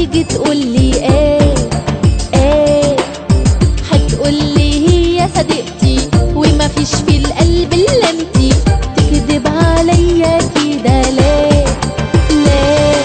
هتيجي تقولي ايه ايه هتقولي هي صديقتي وما فيش في القلب الا انتي تكذب عليا كده ليه ليه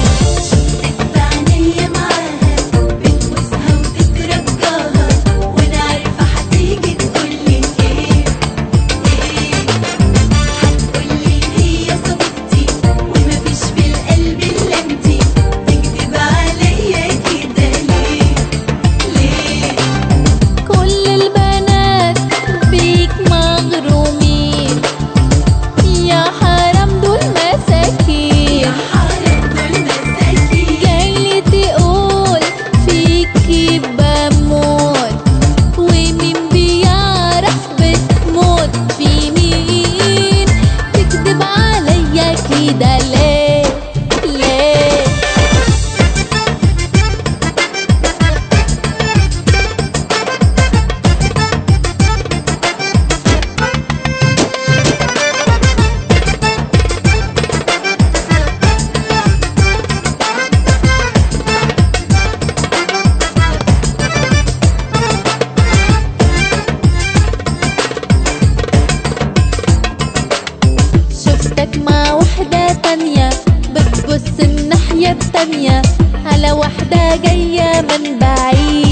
بعينيا معاها بتبوسها وتترجاها وانا عارفه هتيجي تقولي ايه ايه هتقولي هي صديقتي ومفيش في القلب الا انتي تكذب عليا كده ليه ليه كل البنات بيك مغرومين يا حرام دول مساكين يا حرام دول مساكين جاي تقول فيكي بموت ومين بيعرف بتموت في مين تكذب عليا كده ليه ليه شفتك مع واحدة تانية بتبص الناحية التانية على واحدة جاية من بعيد